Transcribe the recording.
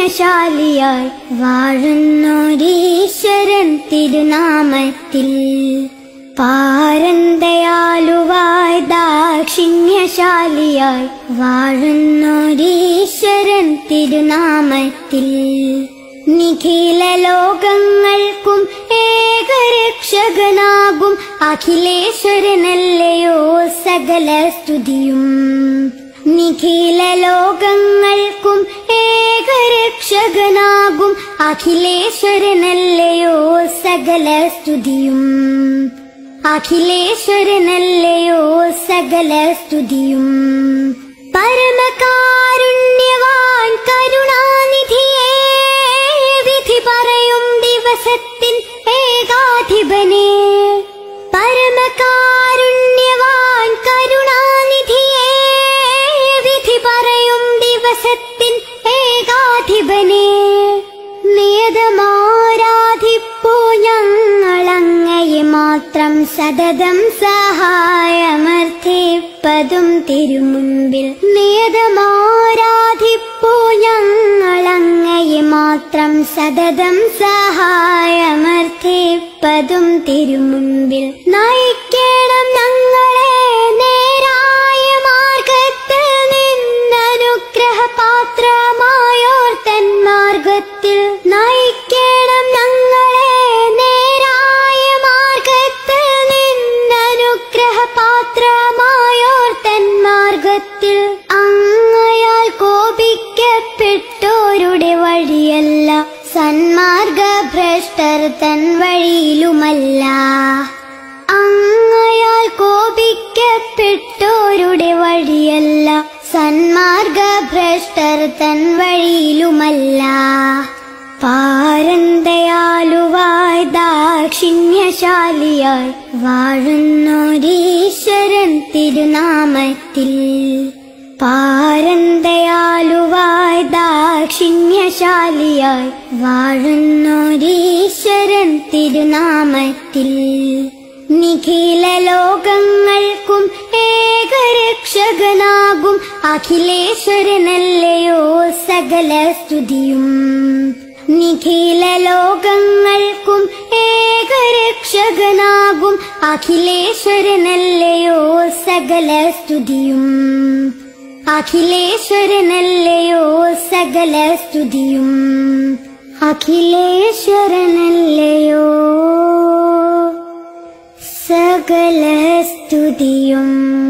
ദാക്ഷിണ്യശാലിയായി വാഴുന്നൊരീശ്വരൻ തിരുനാമത്തിൽ പാരന്തയാലുവായി ദാക്ഷിണ്യശാലിയായി വാഴുന്നൊരീശ്വരൻ തിരുനാമത്തിൽ നിഖില ലോകങ്ങൾക്കും ഏകരക്ഷകനാകും അഖിലേശ്വരനല്ലയോ സകല സ്തുതിയും നിഖില ലോകങ്ങൾക്കും ഏകരക്ഷകനാകും അഖിലേശ്വരനല്ലയോ സകല സ്തുതിയും അഖിലേശ്വരനല്ലയോ സകല സ്തുതിയും പരമകാരുണ്യവാൻ കരുണാനിധിയേ വിധി പറയും ദിവസത്തിൻ ഏകാധിപനേ പരമകാരുണ്യവാൻ കരുണാനിധിയേ വിധി പറയും ദിവസത്തിൻ ഏകാധിപനേ നിയതമാരാധിപ്പോ ഞങ്ങളങ്ങയെ മാത്രം സതതം സഹായമർത്ഥിപ്പതും തിരുമുൻപിൽ നിയതമാരാധിപ്പോ ഞങ്ങളങ്ങയെ മാത്രം സതതം സഹായമർത്ഥിപ്പതും തിരുമുൻപിൽ നയിക്കണം ഞങ്ങളെ നേരായ മാർഗത്തിൽ നിന്നനുഗ്രഹപാത്രമായോർ തൻ മാർഗത്തിൽ നയിക്കണം ഞങ്ങളെ നേരായ മാർഗത്തിൽ നിന്നനുഗ്രഹപാത്രമായോർ തൻ മാർഗത്തിൽ അങ്ങയാൽ കോപിക്കപ്പെട്ടോരുടെ വഴിയല്ല സന്മാർഗ ഭ്രഷ്ടർ തൻ വഴിയിലുമല്ല അങ്ങയാൽ കോപിക്കപ്പെട്ടോരുടെ വഴിയല്ല സന്മാർഗ ഭ്രഷ്ടർ തൻ വഴിയിലുമല്ല പാരന്തയാലുവായി ദാക്ഷിണ്യശാലിയായി വാഴുന്നൊരീശ്വരൻ തിരുനാമത്തിൽ പാരന്തയാലുവായി ദാക്ഷിണ്യശാലിയായി വാഴുന്നൊരീശ്വരൻ തിരുനാമത്തിൽ നിഖില ലോകങ്ങൾക്കും ഏകരക്ഷകനാകും അഖിലേശ്വരനല്ലയോ സകല സ്തുതിയും നിഖില ലോകങ്ങൾക്കും ഏകരക്ഷകനാകും അഖിലേശ്വരനല്ലയോ സകല സ്തുതിയും അഖിലേശ്വരനല്ലയോ സകല സ്തുതിയും അഖിലേശ്വരനല്ലയോ സകല സ്തുതിയും